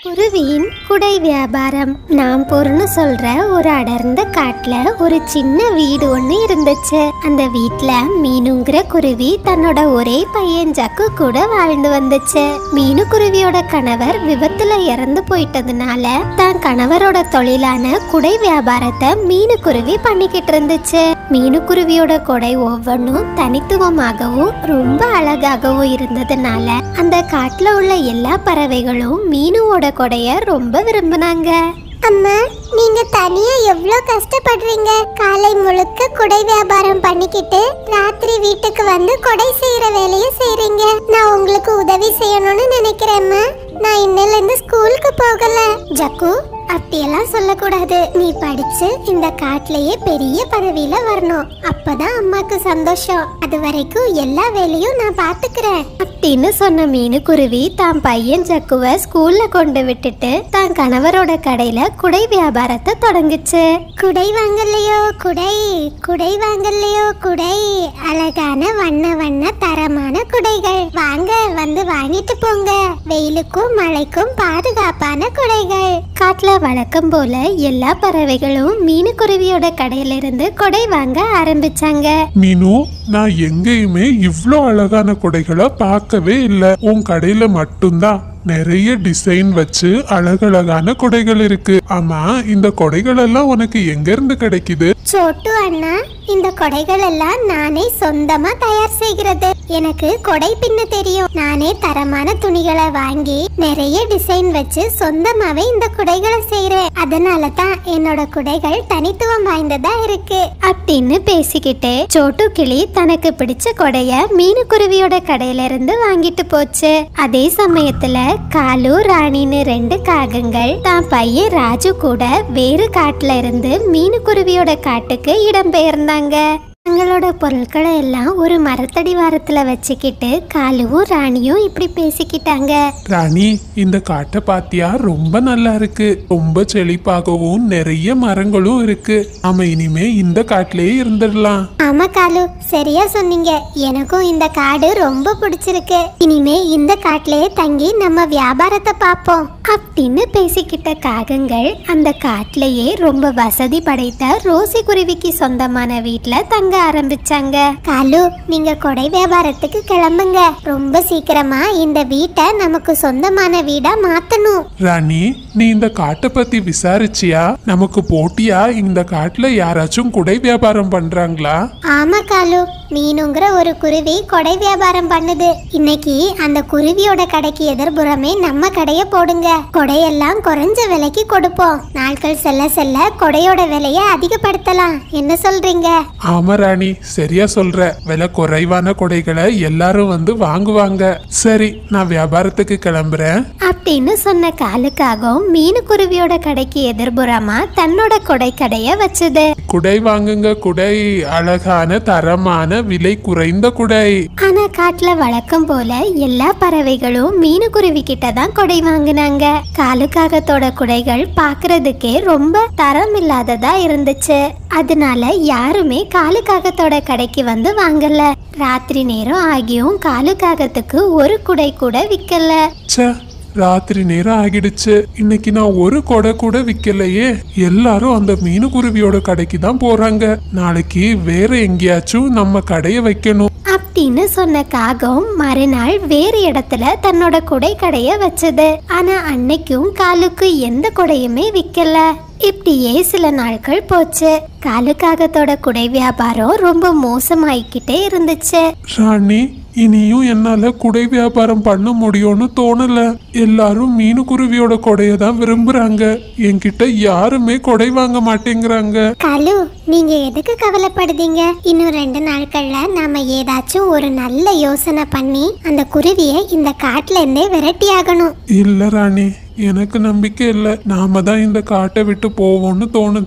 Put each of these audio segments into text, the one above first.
குருவியின் குடை வியாபாரம் நாம் பொருள்னு சொல்ற ஒரு அடர்ந்த காட்டுல ஒரு சின்ன வீடு ஒண்ணு இருந்துச்சு அந்த வீட்ல மீனுங்கிற குருவி தன்னோட ஒரே பையன் ஜக்கு கூட வாழ்ந்து வந்துச்சு மீனு குருவியோட கணவர் விபத்துல இறந்து போயிட்டதுனால தான் கணவரோட தொழிலான குடை வியாபாரத்தை மீனு குருவி பண்ணிக்கிட்டு இருந்துச்சு மீனு குருவியோட கொடை ஒவ்வொன்றும் தனித்துவமாகவும் ரொம்ப அழகாகவும் இருந்ததுனால அந்த காட்டுல உள்ள எல்லா பறவைகளும் மீனுவோட கொடைய ரொம்ப விரும்பினாங்க அம்மா நீங்க தனியா எவ்வளோ கஷ்டப்படுறீங்க காலை முழுக்க குடை வியாபாரம் பண்ணிக்கிட்டு ராத்திரி வீட்டுக்கு வந்து கொடை செய்யற வேலையை செய்றீங்க நான் உங்களுக்கு உதவி செய்யணும்னு நினைக்கிறேம்மா நான் இன்னையில இருந்து ஸ்கூலுக்கு போகல ஜக்கு அப்படியெல்லாம் சொல்லக்கூடாது நீ படிச்சு இந்த காட்டுலயே பெரிய பதவியில வரணும் அப்பதான் அம்மாக்கு சந்தோஷம் அது வரைக்கும் எல்லா வேலையும் நான் பாத்துக்கிறேன் அப்படின்னு சொன்ன மீனு குருவி தான் பையன் ஜக்குவ ஸ்கூல்ல கொண்டு விட்டுட்டு தான் கணவரோட கடையில குடை வியாபாரத்தை தொடங்குச்சு குடை வாங்கலையோ குடை குடை வாங்கலையோ குடை அழகான வண்ண வண்ண தரமான குடைகள் வாங்க வந்து வாங்கிட்டு போங்க வெயிலுக்கும் மழைக்கும் பாதுகாப்பான குடைகள் காட்டுல வழக்கம் போல எல்லா பறவைகளும் மீனு குருவியோட கடையில இருந்து கொடை வாங்க ஆரம்பிச்சாங்க மீனு நான் எங்கேயுமே இவ்ளோ அழகான கொடைகளை பார்க்கவே இல்லை உன் கடையில மட்டும்தான் நிறைய டிசைன் வச்சு அழகழகான கொடைகள் இருக்கு ஆமா இந்த கொடைகள் எல்லாம் உனக்கு எங்க இருந்து கிடைக்குது சோட்டு அண்ணா இந்த கொடைகள் எல்லாம் நானே சொந்தமா தயார் செய்கிறது எனக்கு கொடை பின்ன தெரியும் நானே தரமான துணிகளை வாங்கி நிறைய டிசைன் வச்சு சொந்தமாவே இந்த குடைகளை செய்றேன் அதனால தான் என்னோட குடைகள் தனித்துவம் வாய்ந்ததா இருக்கு அப்படின்னு பேசிக்கிட்டே சோட்டு கிளி தனக்கு பிடிச்ச கொடைய மீனு குருவியோட கடையில இருந்து வாங்கிட்டு போச்சு அதே சமயத்துல காலு ராணின்னு ரெண்டு காகங்கள் தான் பையன் ராஜு கூட வேறு காட்டுல இருந்து மீனு குருவியோட காட்டுக்கு இடம்பெயர்ந்தாங்க தங்களோட பொருட்களை எல்லாம் ஒரு மரத்தடி வாரத்துல வச்சுக்கிட்டு காலுவும் ராணியும் இப்படி பேசிக்கிட்டாங்க ராணி இந்த காட்டை பாத்தியா ரொம்ப நல்லா இருக்கு ரொம்ப செழிப்பாகவும் நிறைய மரங்களும் இருக்கு நாம இனிமே இந்த காட்டிலேயே இருந்துடலாம் ஆமா காலு சரியா சொன்னீங்க எனக்கும் இந்த காடு ரொம்ப பிடிச்சிருக்கு இனிமே இந்த காட்டிலேயே தங்கி நம்ம வியாபாரத்தை பார்ப்போம் அப்படின்னு பேசிக்கிட்ட காகங்கள் அந்த காட்டுலயே ரொம்ப வசதி படைத்த ரோசி குருவிக்கு சொந்தமான வீட்ல தங்க ஆரம்பிச்சாங்க காலு நீங்க கொடை வியாபாரத்துக்கு கிளம்புங்க ரொம்ப சீக்கிரமா இந்த வீட்டை நமக்கு சொந்தமான வீடா மாத்தணும் ராணி நீ இந்த காட்டை பத்தி விசாரிச்சியா நமக்கு போட்டியா இந்த காட்டுல யாராச்சும் குடை வியாபாரம் பண்றாங்களா ஆமா காலு மீனுங்கிற ஒரு குருவி கொடை வியாபாரம் பண்ணுது இன்னைக்கு அந்த குருவியோட கடைக்கு எதிர்புறமே நம்ம கடைய போடுங்க கொடையெல்லாம் குறைஞ்ச விலைக்கு கொடுப்போம் நாட்கள் செல்ல செல்ல கொடையோட விலையை அதிகப்படுத்தலாம் என்ன சொல்றீங்க ஆமா ராணி சரியா சொல்ற விலை குறைவான கொடைகளை எல்லாரும் வந்து வாங்குவாங்க சரி நான் வியாபாரத்துக்கு கிளம்புறேன் அப்படின்னு சொன்ன காலுக்காகவும் மீனு குருவியோட கடைக்கு எதிர்புறமா தன்னோட கொடை கடைய வச்சுது குடை வாங்குங்க குடை அழகான தரமான விலை குறைந்த குடை ஆனா காட்டுல வழக்கம் போல எல்லா பறவைகளும் மீனு குருவி கிட்ட தான் கொடை வாங்குனாங்க காலுக்காகத்தோட குடைகள் பார்க்கிறதுக்கே ரொம்ப தரம் இல்லாததா இருந்துச்சு அதனால யாருமே காலுக்காகத்தோட கடைக்கு வந்து வாங்கல ராத்திரி நேரம் ஆகியும் காலுக்காகத்துக்கு ஒரு குடை கூட விக்கல ச்சே ராத்திரி நேரம் ஆகிடுச்சு இன்னைக்கு நான் ஒரு கொடை கூட விக்கலையே எல்லாரும் அந்த மீனுக்குருவியோட கடைக்கு தான் போறாங்க நாளைக்கு வேற எங்கேயாச்சும் நம்ம கடையை வைக்கணும் அப்படின்னு சொன்ன காகம் மறுநாள் வேறு இடத்துல தன்னோட குடை கடைய வச்சது ஆனா அன்னைக்கும் காலுக்கு எந்த குடையுமே விக்கல இப்படியே சில நாட்கள் போச்சு காலுக்காகத்தோட குடை வியாபாரம் ரொம்ப மோசமாயிக்கிட்டே இருந்துச்சு ராணி இனியும் என்னால குடை வியாபாரம் பண்ண முடியும்னு தோணல எல்லாரும் மீனுக்குருவியோட கொடையை தான் விரும்புறாங்க என்கிட்ட யாருமே கொடை வாங்க மாட்டேங்கிறாங்க காலு நீங்க எதுக்கு கவலைப்படுதீங்க இன்னும் ரெண்டு நாட்கள்ல நாம ஏதாச்சும் ஒரு நல்ல யோசனை பண்ணி அந்த குருவியை இந்த காட்டுல இருந்தே விரட்டி ஆகணும் இல்ல ராணி எனக்கு நம்பிக்கை இல்ல நாம தான் இந்த காட்டை விட்டு போவோம்னு தோணுது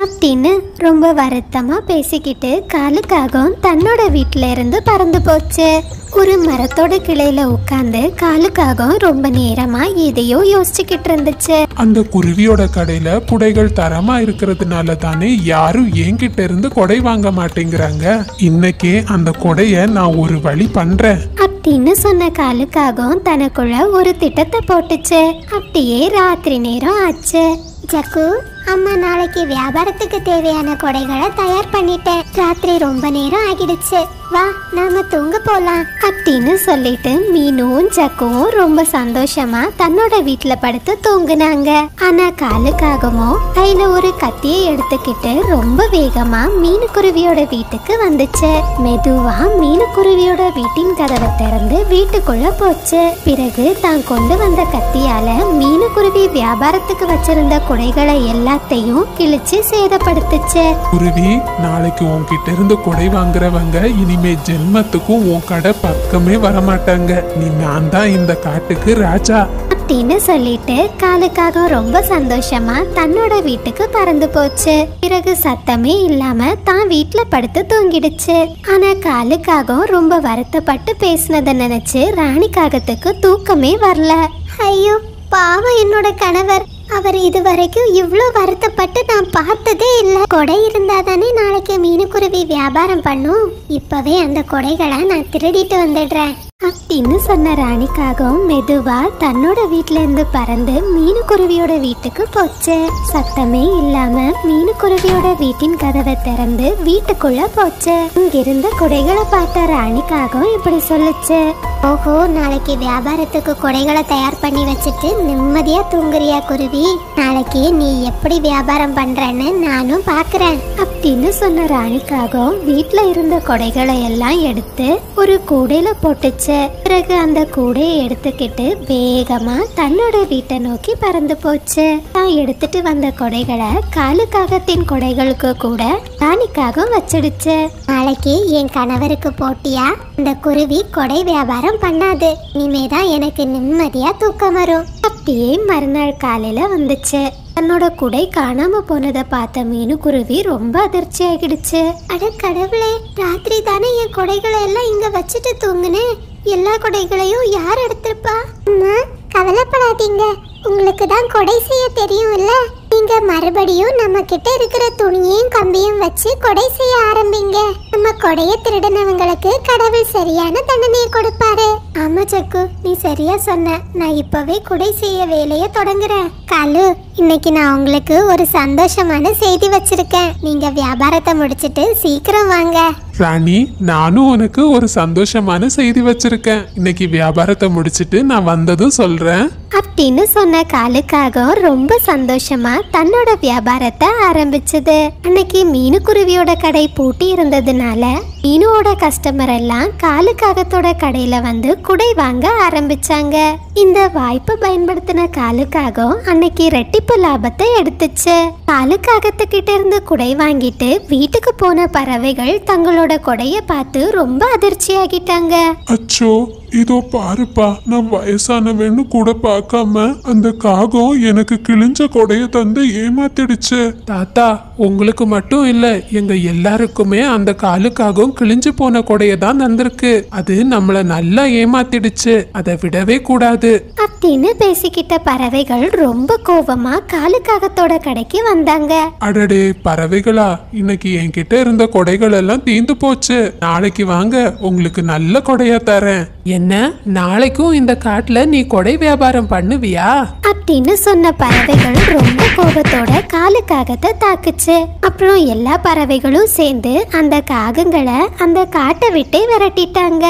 அப்படின்னு ரொம்ப வருத்தமா பேசிக்கிட்டு காலுக்காகவும் தன்னோட வீட்ல இருந்து பறந்து போச்சு ஒரு மரத்தோட கிளையில உட்காந்து காலுக்காகவும் ரொம்ப நேரமா எதையோ யோசிச்சுக்கிட்டு இருந்துச்சு அந்த குருவியோட கடையில புடைகள் தரமா இருக்கிறதுனால தானே யாரும் என்கிட்ட இருந்து கொடை வாங்க மாட்டேங்கிறாங்க இன்னைக்கே அந்த கொடைய நான் ஒரு வழி பண்றேன் அப்படின்னு சொன்ன காலுக்காகவும் தனக்குள்ள ஒரு திட்டத்தை போட்டுச்சு அப்படியே ராத்திரி நேரம் ஆச்சு ஜக்கு அம்மா நாளைக்கு வியாபாரத்துக்கு தேவையான கொடைகளை தயார் பண்ணிட்டேன் ராத்திரி ரொம்ப நேரம் ஆகிடுச்சு வா நாம தூங்க போலாம் அப்படின்னு சொல்லிட்டு மீனும் ஜக்குவும் ரொம்ப சந்தோஷமா தன்னோட வீட்ல படுத்து தூங்குனாங்க ஆனா காலுக்காகவும் கையில ஒரு கத்தியை எடுத்துக்கிட்டு ரொம்ப வேகமா மீனுக்குருவியோட வீட்டுக்கு வந்துச்சு மெதுவா மீனுக்குருவியோட வீட்டின் கதவை திறந்து வீட்டுக்குள்ள போச்சு பிறகு தான் கொண்டு வந்த கத்தியால மீனுக்குருவி வியாபாரத்துக்கு வச்சிருந்த குடைகளை எல்லாத்தையும் கிழிச்சு சேதப்படுத்துச்சு குருவி நாளைக்கு உன்கிட்ட இருந்து கொடை வாங்குறவங்க இனிமே ஜென்மத்துக்கும் உன் கடை பக்கமே வரமாட்டாங்க நீ நான் தான் இந்த காட்டுக்கு ராஜா அப்படின்னு சொல்லிட்டு காலுக்காக ரொம்ப சந்தோஷமா தன்னோட வீட்டுக்கு பறந்து போச்சு பிறகு சத்தமே இல்லாம தான் வீட்ல படுத்து தூங்கிடுச்சு ஆனா காலுக்காக ரொம்ப வருத்தப்பட்டு பேசினதை நினைச்சு ராணிக்காகத்துக்கு தூக்கமே வரல ஐயோ பாவம் என்னோட கணவர் அவர் இதுவரைக்கும் இவ்ளோ வருத்தப்பட்டு நான் பார்த்ததே இல்ல கொடை இருந்தா தானே நாளைக்கு மீனுக்குருவி வியாபாரம் பண்ணும் இப்பவே அந்த கொடைகளை நான் திருடிட்டு வந்துடுறேன் அப்படின்னு சொன்ன ராணிக்காகவும் மெதுவா தன்னோட வீட்ல இருந்து பறந்து மீனுக்குருவியோட வீட்டுக்கு போச்சு சத்தமே இல்லாம மீனுக்குருவியோட வீட்டின் கதவை திறந்து வீட்டுக்குள்ள போச்சு இங்கிருந்த குடைகளை பார்த்த ராணிக்காகவும் இப்படி சொல்லுச்சு ஓஹோ நாளைக்கு வியாபாரத்துக்கு கொடைகளை தயார் பண்ணி வச்சுட்டு நிம்மதியா தூங்குறியா குருவி நாளைக்கு நீ எப்படி வியாபாரம் பண்றன்னு நானும் பாக்குறேன் அப்படின்னு சொன்ன ராணிக்காகவும் வீட்ல இருந்த கொடைகளை எல்லாம் எடுத்து ஒரு கூடையில போட்டுச்சு பிறகு அந்த கூடையை எடுத்துக்கிட்டு வேகமா தன்னோட வீட்டை நோக்கி பறந்து போச்சு தான் எடுத்துட்டு வந்த கொடைகளை காலுக்காகத்தின் கொடைகளுக்கு கூட ராணிக்காகவும் வச்சிடுச்சு நாளைக்கு என் கணவருக்கு போட்டியா இந்த குருவி கொடை வியாபாரம் பண்ணாது இனிமேதான் எனக்கு நிம்மதியா தூக்கம் வரும் அப்படியே மறுநாள் காலையில வந்துச்சு தன்னோட குடை காணாம போனதை பார்த்த மீனுக்குருவி ரொம்ப அதிர்ச்சி ஆகிடுச்சு அட கடவுளே ராத்திரி தானே என் கொடைகளை எல்லாம் இங்க வச்சுட்டு தூங்குனேன் எல்லா கொடைகளையும் யார் எடுத்திருப்பா அம்மா கவலைப்படாதீங்க உங்களுக்கு தான் கொடை செய்ய தெரியும்ல நீங்க மறுபடியும் நம்ம கிட்ட இருக்கிற துணியையும் கம்பியும் வச்சு கொடை செய்ய ஆரம்பிங்க நம்ம கொடைய திருடினவங்களுக்கு கடவுள் சரியான தண்டனையை கொடுப்பாரு ஆமா சக்கு நீ சரியா சொன்ன நான் இப்பவே கொடை செய்ய வேலையை தொடங்குறேன் காலு இன்னைக்கு நான் உங்களுக்கு ஒரு சந்தோஷமான செய்தி வச்சிருக்கேன் நீங்க வியாபாரத்தை முடிச்சிட்டு சீக்கிரம் வாங்க ராணி நானும் உனக்கு ஒரு சந்தோஷமான செய்தி வச்சிருக்கேன் இன்னைக்கு வியாபாரத்தை முடிச்சிட்டு நான் வந்ததும் சொல்றேன் அப்படின்னு சொன்ன காலுக்காக ரொம்ப சந்தோஷமா தன்னோட வியாபாரத்தை ஆரம்பிச்சது அன்னைக்கு மீனுக்குருவியோட கடை பூட்டி இருந்ததுனால மீனுவோட கஸ்டமர் எல்லாம் காலுக்காகத்தோட கடையில வந்து குடை வாங்க ஆரம்பிச்சாங்க இந்த வாய்ப்பை பயன்படுத்தின காலுக்காக அன்னைக்கு ரெட்டிப்பு லாபத்தை எடுத்துச்சு காலுக்காகத்துக்கிட்ட இருந்து குடை வாங்கிட்டு வீட்டுக்கு போன பறவைகள் தங்களோட கொடைய பார்த்து ரொம்ப அதிர்ச்சியாகிட்டாங்க அச்சோ இதோ பாருப்பா நான் வயசானவன்னு கூட பார்க்காம அந்த காகம் எனக்கு கிழிஞ்ச கொடைய தந்து ஏமாத்திடுச்சு தாத்தா உங்களுக்கு மட்டும் இல்ல எங்க எல்லாருக்குமே அந்த காலுக்காகவும் கிழிஞ்சு போன கொடைய தான் தந்திருக்கு அது நம்மள நல்லா ஏமாத்திடுச்சு அதை விடவே கூடாது அப்படின்னு பேசிக்கிட்ட பறவைகள் ரொம்ப கோவமா காலுக்காகத்தோட கடைக்கு வந்தாங்க அடடே பறவைகளா இன்னைக்கு என்கிட்ட இருந்த கொடைகள் எல்லாம் தீந்து போச்சு நாளைக்கு வாங்க உங்களுக்கு நல்ல கொடையா தரேன் என்ன நாளைக்கும் இந்த காட்டுல நீ கொடை வியாபாரம் பண்ணுவியா அப்படின்னு சொன்ன பறவைகள் ரொம்ப கோபத்தோட காலுக்காகத்தை தாக்குச்சு அப்புறம் எல்லா பறவைகளும் சேர்ந்து அந்த காகங்களை அந்த காட்டை விட்டே விரட்டிட்டாங்க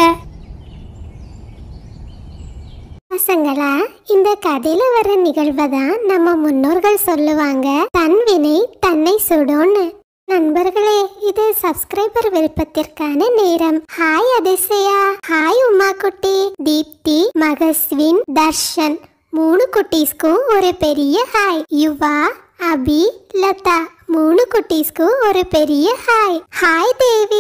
பசங்களா இந்த கதையில வர நிகழ்வை தான் நம்ம முன்னோர்கள் சொல்லுவாங்க தன் வினை தன்னை சுடும்னு நண்பர்களே இது சப்ஸ்கிரைபர் விருப்பத்திற்கான நேரம் ஹாய் அதிசயா ஹாய் உமா குட்டி தீப்தி மகஸ்வின் தர்ஷன் மூணு குட்டீஸ்க்கும் ஒரு பெரிய ஹாய் யுவா அபி லதா மூணு குட்டீஸ்க்கும் ஒரு பெரிய hi hi Devi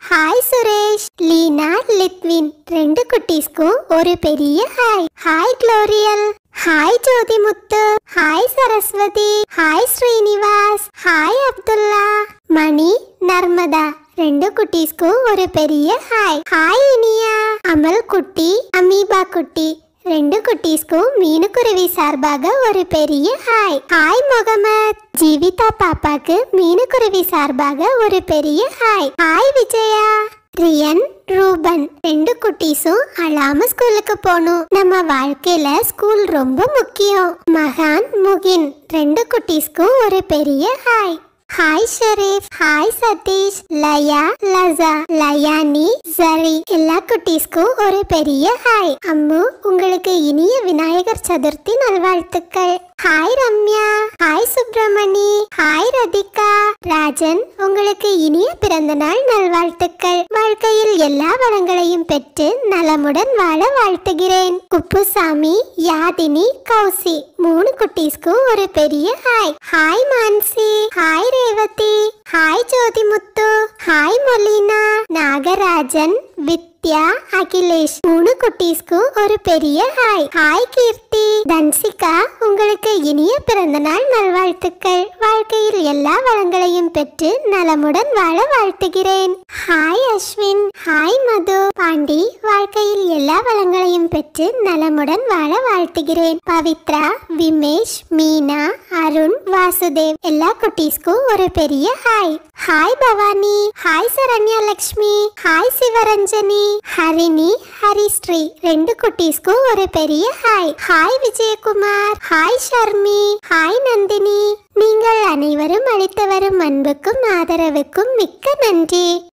hi Suresh Leena Lithvin ரெண்டு குட்டீஸ்க்கும் ஒரு பெரிய hi hi Gloriel hi Jothimuthu hi Saraswathi hi Srinivas hi Abdullah Mani Narmada ரெண்டு குட்டீஸ்க்கும் ஒரு பெரிய ஹாய் ஹாய் இனியா அமல் குட்டி அமீபா குட்டி ரெண்டு குட்டீஸ்க்கும் மீனுக்குருவி சார்பாக ஒரு பெரிய ஹாய் ஹாய் முகமது ஜீவிதா பாப்பாக்கு மீனுக்குருவி சார்பாக ஒரு பெரிய hi hi Vijaya Ryan Ruban ரெண்டு குட்டீஸும் அழாம ஸ்கூலுக்கு போகணும் நம்ம வாழ்க்கையில ஸ்கூல் ரொம்ப முக்கியம் மகான் முகின் ரெண்டு குட்டீஸ்க்கும் ஒரு பெரிய hi hi Sherif hi Sathish Laya Lasa லயானி zari எல்லா குட்டீஸ்க்கும் ஒரு பெரிய ஹாய் அம்மு உங்களுக்கு இனிய விநாயகர் சதுர்த்தி நல்வாழ்த்துக்கள் hi Ramya hi Subramani hi Rathika Rajan உங்களுக்கு இனிய பிறந்த நாள் நல்வாழ்த்துக்கள் வாழ்க்கையில் எல்லா வளங்களையும் பெற்று நலமுடன் வாழ வாழ்த்துகிறேன் குப்புசாமி யாதினி கௌசி மூணு குட்டீஸ்க்கும் ஒரு பெரிய hi hi Mansi hi Revathi hi Jothimuthu hi Molina Nagarajan Vidya Akhilesh மூணு குட்டீஸ்க்கும் ஒரு பெரிய ஹாய் ஹாய் கீர்த்தி தன்சிகா உங்களுக்கு இனிய பிறந்த நாள் நல்வாழ்த்துக்கள் வாழ்க்கையில் எல்லா வளங்களையும் பெற்று நலமுடன் வாழ வாழ்த்துகிறேன் ஹாய் அஸ்வின் ஹாய் மது பாண்டி வாழ்க்கையில் எல்லா வளங்களையும் பெற்று நலமுடன் வாழ வாழ்த்துகிறேன் பவித்ரா விமேஷ் மீனா அருண் வாசுதேவ் எல்லா குட்டீஸ்க்கும் ஒரு பெரிய hi hi Bhavani hi Saranya Lakshmi hi Sivaranjani Harini Harishree ரெண்டு குட்டீஸ்க்கும் ஒரு பெரிய hi hi Vijayakumar hi Sharmi hi Nandini நீங்கள் அனைவரும் அளித்து வரும் அன்புக்கும் ஆதரவுக்கும் மிக்க நன்றி